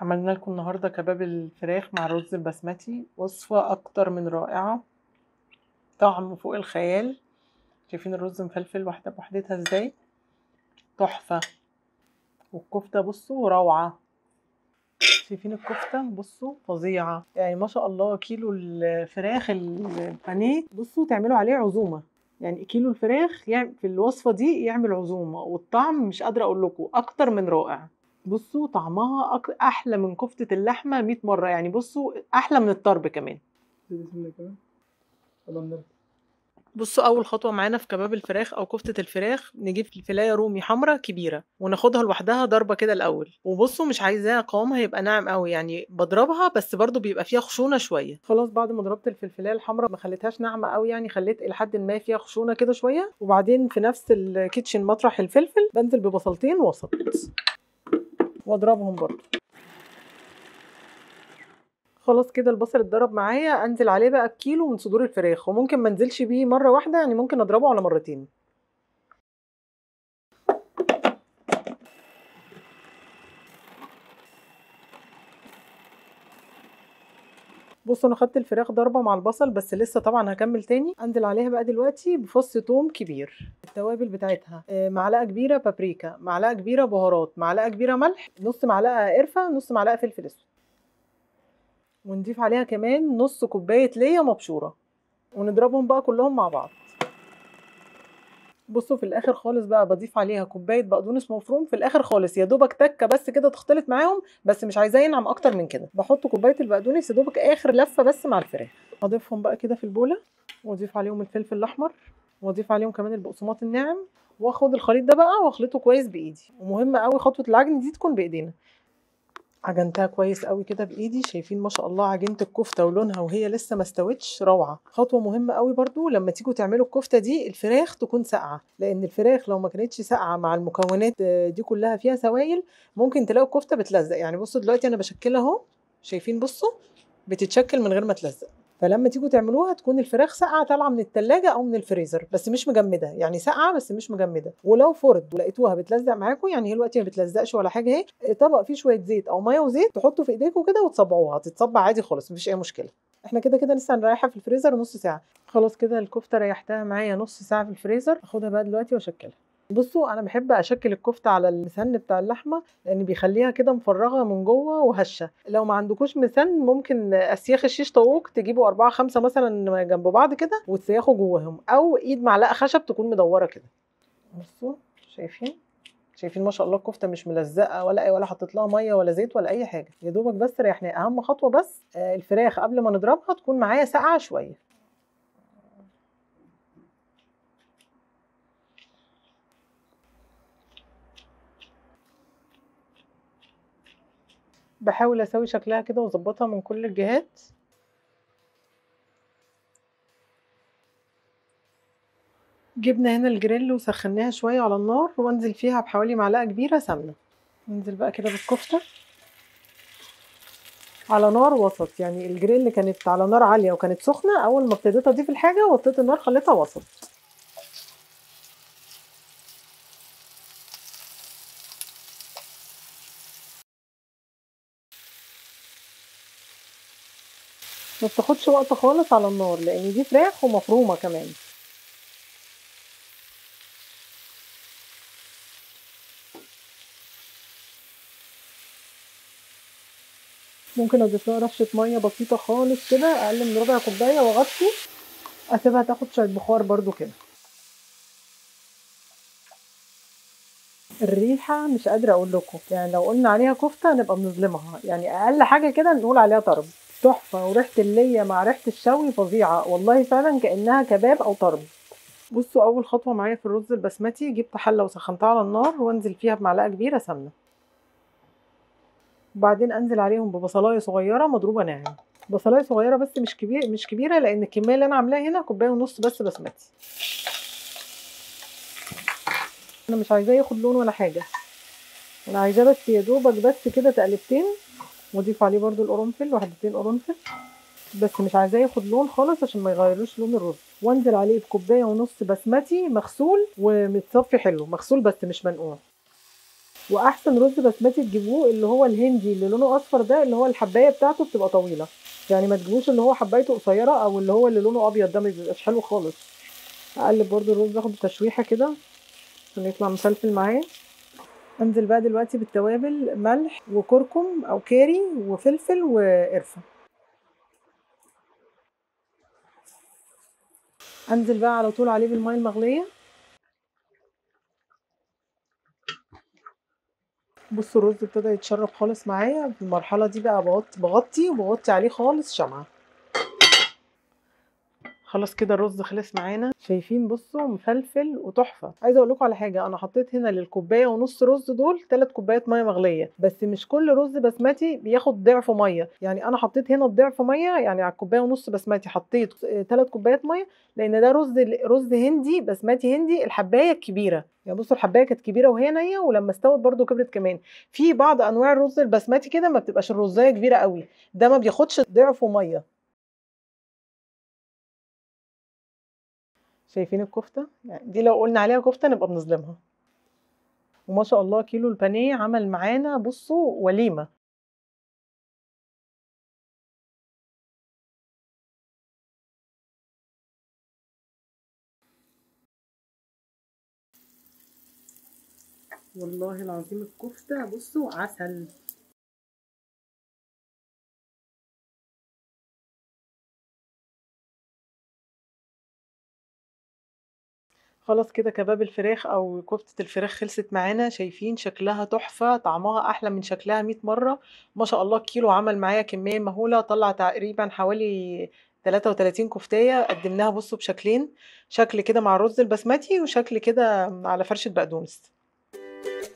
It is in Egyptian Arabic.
عملنا لكم النهارده كباب الفراخ مع الرز البسمتي وصفة أكتر من رائعة طعم فوق الخيال شايفين الرز مفلفل واحدة بوحدتها ازاي تحفة والكفتة بصوا روعة شايفين الكفتة بصوا فظيعة يعني ما شاء الله كيلو الفراخ البانيه بصوا تعملوا عليه عزومة يعني كيلو الفراخ يعمل في الوصفة دي يعمل عزومة والطعم مش قادرة أقول لكم أكتر من رائع بصوا طعمها أك... أحلى من كفتة اللحمة 100 مرة يعني بصوا أحلى من الطرب كمان بصوا اول خطوه معانا في كباب الفراخ او كفته الفراخ نجيب فلايه رومي حمراء كبيره وناخدها لوحدها ضربه كده الاول وبصوا مش عايزاها قوامها يبقى ناعم قوي يعني بضربها بس برضو بيبقى فيها خشونه شويه خلاص بعد ما ضربت الفلفلايه الحمراء ما خليتهاش ناعمه قوي يعني خليت الى حد ما فيها خشونه كده شويه وبعدين في نفس الكيتشن مطرح الفلفل بنزل ببصلتين وسط واضربهم برضو خلاص كده البصل اتضرب معايا انزل عليه بقى بكيلو من صدور الفراخ وممكن ما انزلش بيه مره واحده يعني ممكن اضربه على مرتين بصوا انا خدت الفراخ ضربه مع البصل بس لسه طبعا هكمل تاني انزل عليها بقى دلوقتي بفص توم كبير التوابل بتاعتها معلقه كبيره بابريكا معلقه كبيره بهارات معلقه كبيره ملح نص معلقه قرفه نص معلقه فلفل اسود ونضيف عليها كمان نص كوبايه ليا مبشوره ونضربهم بقى كلهم مع بعض بصوا في الاخر خالص بقى بضيف عليها كوبايه بقدونس مفروم في الاخر خالص يا دوبك تكه بس كده تختلط معاهم بس مش عايزاه ينعم اكتر من كده بحط كوبايه البقدونس يا دوبك اخر لفه بس مع الفراخ اضيفهم بقى كده في البوله واضيف عليهم الفلفل الاحمر واضيف عليهم كمان البقسماط الناعم واخد الخليط ده بقى واخلطه كويس بايدي ومهم قوي خطوه العجن دي تكون بايدينا عجنتها كويس قوي كده بايدي شايفين ما شاء الله عجينه الكفته ولونها وهي لسه ما استوتش روعه خطوه مهمه قوي برضو لما تيجوا تعملوا الكفته دي الفراخ تكون ساقعه لان الفراخ لو ما كانتش ساقعه مع المكونات دي كلها فيها سوائل ممكن تلاقوا الكفته بتلزق يعني بصوا دلوقتي انا بشكلها اهو شايفين بصوا بتتشكل من غير ما تلزق فلما تيجوا تعملوها تكون الفراخ ساقعه طالعه من التلاجة او من الفريزر بس مش مجمده يعني ساقعه بس مش مجمده ولو فرد ولقيتوها بتلزق معاكم يعني هي دلوقتي ما بتلزقش ولا حاجه اهي طبق فيه شويه زيت او ميه وزيت تحطوا في ايديكم كده وتصبعوها تتصبع عادي خالص مفيش اي مشكله احنا كده كده لسه هنريحها في الفريزر نص ساعه خلاص كده الكفته ريحتها معايا نص ساعه في الفريزر اخدها بقى دلوقتي واشكلها بصوا انا بحب اشكل الكفته على المسن بتاع اللحمه لان بيخليها كده مفرغه من جوه وهشه لو ما عندكوش مسن ممكن اسياخ الشيش طاووق تجيبوا أربعة خمسة مثلا جنب بعض كده وتسيخوا جواهم او ايد معلقه خشب تكون مدوره كده بصوا شايفين شايفين ما شاء الله الكفته مش ملزقه ولا اي ولا حطيت لها ميه ولا زيت ولا اي حاجه يا دوبك بس ريحناها اهم خطوه بس الفراخ قبل ما نضربها تكون معايا ساقعه شويه بحاول اسوي شكلها كده واظبطها من كل الجهات جبنا هنا الجريل وسخناها شويه على النار وانزل فيها بحوالي معلقه كبيره سمنه ننزل بقى كده بالكفته على نار وسط يعني الجريل كانت على نار عاليه وكانت سخنه اول ما ابتديت اضيف الحاجه وطيت النار خليتها وسط ما بتاخدش وقت خالص على النار لان دي فراخ ومفرومه كمان ممكن اضيف لها رشه ميه بسيطه خالص كده اقل من ربع كوبايه واغطي اسيبها تاخد شويه بخار برده كده الريحه مش قادره اقول لكم يعني لو قلنا عليها كفته نبقى بنظلمها يعني اقل حاجه كده نقول عليها طرب تحفه وريحه الليه مع ريحه الشوي فظيعه والله فعلا كانها كباب او طرب بصوا اول خطوه معايا في الرز البسمتي جبت حله وسخنتها على النار وانزل فيها بمعلقه كبيره سمنه وبعدين انزل عليهم ببصلايه صغيره مضروبه ناعم بصلايه صغيره بس مش كبير مش كبيره لان الكميه اللي انا عاملاها هنا كوبايه ونص بس بسمتي انا مش عايزاه ياخد لون ولا حاجه انا عايزاه بس يا دوبك بس كده تقلبتين واضيف عليه برده القرنفل وحدتين قرنفل بس مش عايزاه ياخد لون خالص عشان ما يغيروش لون الرز وانزل عليه بكوبايه ونص بسمتي مغسول ومتصفي حلو مغسول بس مش منقوع واحسن رز بسمتي تجيبوه اللي هو الهندي اللي لونه اصفر ده اللي هو الحبايه بتاعته بتبقى طويله يعني ما تجيبوش اللي هو حبايته قصيره او اللي هو اللي لونه ابيض ده ما بيبقاش حلو خالص اقلب برضو الرز اخد تشويحه كده عشان يطلع مفلفل معايا انزل بقى دلوقتي بالتوابل ملح وكركم او كاري وفلفل وقرفه انزل بقى على طول عليه بالميه المغليه بصوا الرز ابتدى يتشرب خالص معايا في المرحله دي بقى بغطي بغطي وبغطي عليه خالص شمعه خلاص كده الرز خلص معانا شايفين بصوا مفلفل وتحفه عايزه اقول لكم على حاجه انا حطيت هنا للكوبايه ونص رز دول 3 كوبايات ميه مغليه بس مش كل رز بسمتي بياخد ضعف ميه يعني انا حطيت هنا الضعف ميه يعني على الكوبايه ونص بسمتي حطيت 3 كوبايات ميه لان ده رز رز هندي بسمتي هندي الحبايه الكبيره يعني بصوا الحبايه كانت كبيره وهي نيه ولما استوت برده كبرت كمان في بعض انواع الرز البسمتي كده ما بتبقاش الرزايه كبيره قوي ده ما بياخدش ضعف ميه شايفين الكفته يعني دي لو قلنا عليها كفته نبقى بنظلمها وما شاء الله كيلو البانيه عمل معانا بصوا وليمه والله العظيم الكفته بصوا عسل خلاص كده كباب الفراخ او كفتة الفراخ خلصت معانا شايفين شكلها تحفة طعمها احلى من شكلها 100 مرة ما شاء الله كيلو عمل معايا كمية مهولة طلع تقريبا حوالي 33 كفتاية قدمناها بصوا بشكلين شكل كده مع الرز البسمتي وشكل كده على فرشة بقدونس